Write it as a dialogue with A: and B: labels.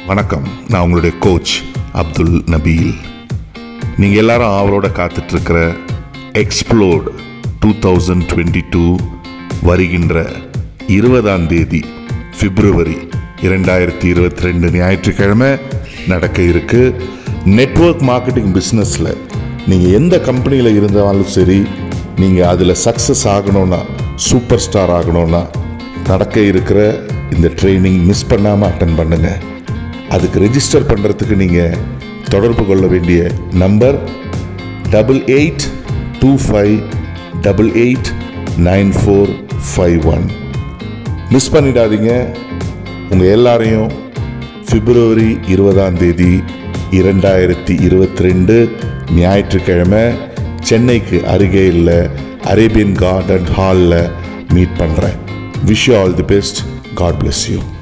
A: வணக்கம் நான் உங்களுடைய கோச் அப்துல் நபீல் நீங்கள் எல்லாரும் அவரோட காத்துட்ருக்கிற explored two thousand twenty two வருகின்ற இருபதாம் தேதி பிப்ரவரி இரண்டாயிரத்தி இருபத்தி ரெண்டு ஞாயிற்றுக்கிழமை நடக்க இருக்கு நெட்வொர்க் மார்க்கெட்டிங் பிஸ்னஸில் நீங்கள் எந்த கம்பெனியில் இருந்தாலும் சரி நீங்கள் அதில் சக்ஸஸ் ஆகணும்னா சூப்பர் ஸ்டார் ஆகணும்னா நடக்க இருக்கிற இந்த ட்ரைனிங் மிஸ் பண்ணாமல் அட்டன் பண்ணுங்க அதுக்கு ரெஜிஸ்டர் பண்ணுறதுக்கு நீங்கள் தொடர்பு கொள்ள வேண்டிய number double eight two five double eight nine four five one miss பண்ணிடாதீங்க உங்கள் எல்லாரையும் பிப்ரவரி இருபதாம் தேதி இரண்டாயிரத்தி இருபத்தி ரெண்டு ஞாயிற்றுக்கிழமை சென்னைக்கு அருகே உள்ள அரேபியன் கார்டன் ஹாலில் மீட் பண்ணுறேன் wish you all the best God bless you